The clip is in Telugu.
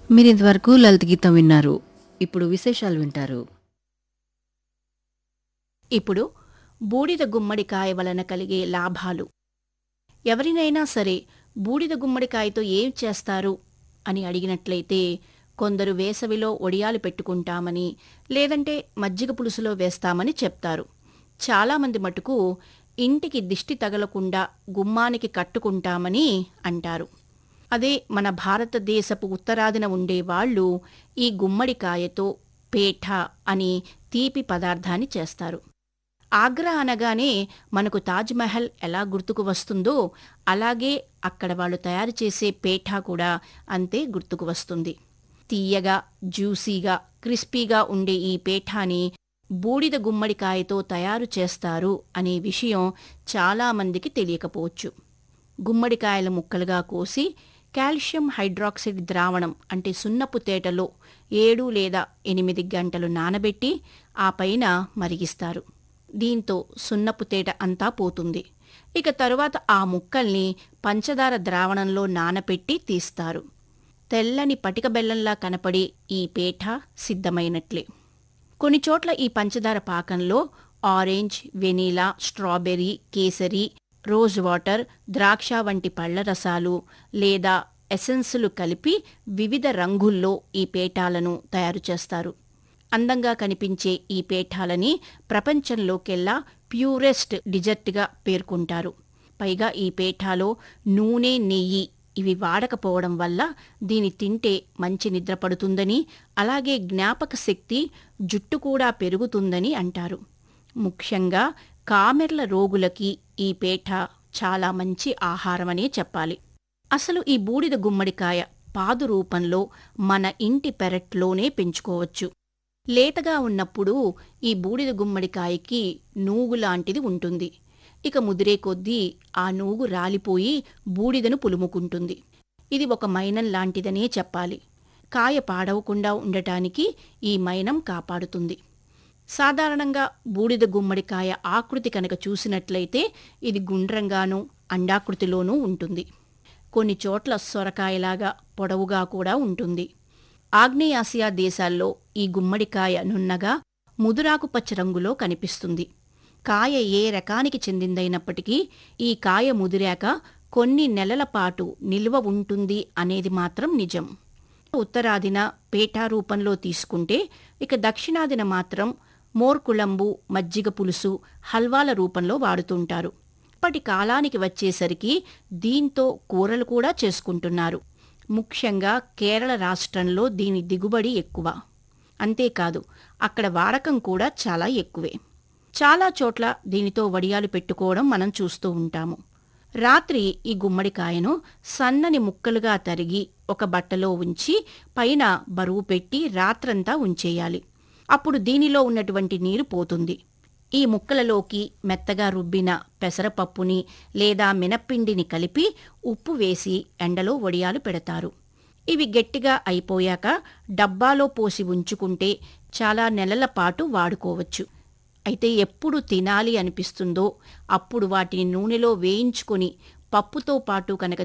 మీరు ఇంతవరకు లలిత గీతం విన్నారు ఇప్పుడు విశేషాలు వింటారు ఇప్పుడు బూడిద గుమ్మడికాయ వలన కలిగే లాభాలు ఎవరినైనా సరే బూడిద గుమ్మడికాయతో ఏం చేస్తారు అని అడిగినట్లయితే కొందరు వేసవిలో ఒడియాలు పెట్టుకుంటామని లేదంటే మజ్జిగ పులుసులో వేస్తామని చెప్తారు చాలామంది మటుకు ఇంటికి దిష్టి తగలకుండా గుమ్మానికి కట్టుకుంటామని అంటారు అదే మన భారతదేశపు ఉత్తరాదిన ఉండేవాళ్లు ఈ గుమ్మడికాయతో పేఠ అని తీపి పదార్థాన్ని చేస్తారు ఆగ్రా అనగానే మనకు తాజ్మహల్ ఎలా గుర్తుకు వస్తుందో అలాగే అక్కడ వాళ్ళు తయారు చేసే పేఠా కూడా అంతే గుర్తుకు వస్తుంది తీయగా జ్యూసీగా క్రిస్పీగా ఉండే ఈ పేఠాని బూడిద గుమ్మడికాయతో తయారు చేస్తారు అనే విషయం చాలామందికి తెలియకపోవచ్చు గుమ్మడికాయల ముక్కలుగా కోసి కాల్షియం హైడ్రాక్సైడ్ ద్రావణం అంటే సున్నపు తేటలో ఏడు లేదా ఎనిమిది గంటలు నానబెట్టి ఆ పైన మరిగిస్తారు దీంతో సున్నపు తేట అంతా పోతుంది ఇక తరువాత ఆ ముక్కల్ని పంచదార ద్రావణంలో నానపెట్టి తీస్తారు తెల్లని పటిక బెల్లంలా కనపడే ఈ పేఠ సిద్ధమైనట్లే కొన్ని చోట్ల ఈ పంచదార పాకంలో ఆరెంజ్ వెనీలా స్ట్రాబెర్రీ కేసరి రోజ్ వాటర్ ద్రాక్ష వంటి పళ్ల రసాలు లేదా ఎసెన్సులు కలిపి వివిధ రంగుల్లో ఈ పేటాలను తయారు చేస్తారు అందంగా కనిపించే ఈ పేఠాలని ప్రపంచంలోకెల్లా ప్యూరెస్ట్ డిజర్ట్గా పేర్కొంటారు పైగా ఈ పేఠాలో నూనె నెయ్యి ఇవి వాడకపోవడం వల్ల దీని తింటే మంచి నిద్ర పడుతుందని అలాగే జ్ఞాపక శక్తి జుట్టు కూడా పెరుగుతుందని అంటారు ముఖ్యంగా కామెర్ల రోగులకి ఈ పేఠ చాలా మంచి ఆహారమనే చెప్పాలి అసలు ఈ బూడిద గుమ్మడికాయ పాదు రూపంలో మన ఇంటి పెరట్లోనే పెంచుకోవచ్చు లేతగా ఉన్నప్పుడు ఈ బూడిద గుమ్మడికాయకి నూగు లాంటిది ఉంటుంది ఇక ముదిరే కొద్దీ ఆ నూగు రాలిపోయి బూడిదను పులుముకుంటుంది ఇది ఒక మైనం లాంటిదనే చెప్పాలి కాయ పాడవకుండా ఉండటానికి ఈ మైనం కాపాడుతుంది సాధారణంగా బూడిద గుమ్మడికాయ ఆకృతి కనుక చూసినట్లయితే ఇది గుండ్రంగానూ అండాకృతిలోనూ ఉంటుంది కొన్ని చోట్ల సొరకాయలాగా పొడవుగా కూడా ఉంటుంది ఆగ్నేయాసియా దేశాల్లో ఈ గుమ్మడికాయ నున్నగా ముదురాకుపచ్చ రంగులో కనిపిస్తుంది కాయ ఏ రకానికి చెందిందైనప్పటికీ ఈ కాయ ముదిరాక కొన్ని నెలల పాటు నిల్వ ఉంటుంది అనేది మాత్రం నిజం ఉత్తరాదిన పేటా రూపంలో తీసుకుంటే ఇక దక్షిణాదిన మాత్రం మోర్కుళంబు మజ్జిగ పులుసు హల్వాల రూపంలో వాడుతుంటారు ఇప్పటి కాలానికి వచ్చేసరికి దీంతో కూరలు కూడా చేసుకుంటున్నారు ముఖ్యంగా కేరళ రాష్ట్రంలో దీని దిగుబడి ఎక్కువ అంతేకాదు అక్కడ వాడకం కూడా చాలా ఎక్కువే చాలా చోట్ల దీనితో వడియాలు పెట్టుకోవడం మనం చూస్తూ ఉంటాము రాత్రి ఈ గుమ్మడికాయను సన్నని ముక్కలుగా తరిగి ఒక బట్టలో ఉంచి పైన బరువు పెట్టి రాత్రంతా ఉంచేయాలి అప్పుడు దీనిలో ఉన్నటువంటి నీరు పోతుంది ఈ ముక్కలలోకి మెత్తగా రుబ్బిన పెసరపప్పుని లేదా మినప్పిండిని కలిపి ఉప్పు వేసి ఎండలో వడియాలు పెడతారు ఇవి గట్టిగా అయిపోయాక డబ్బాలో పోసి ఉంచుకుంటే చాలా నెలల పాటు వాడుకోవచ్చు అయితే ఎప్పుడు తినాలి అనిపిస్తుందో అప్పుడు వాటిని నూనెలో వేయించుకొని పప్పుతో పాటు కనుక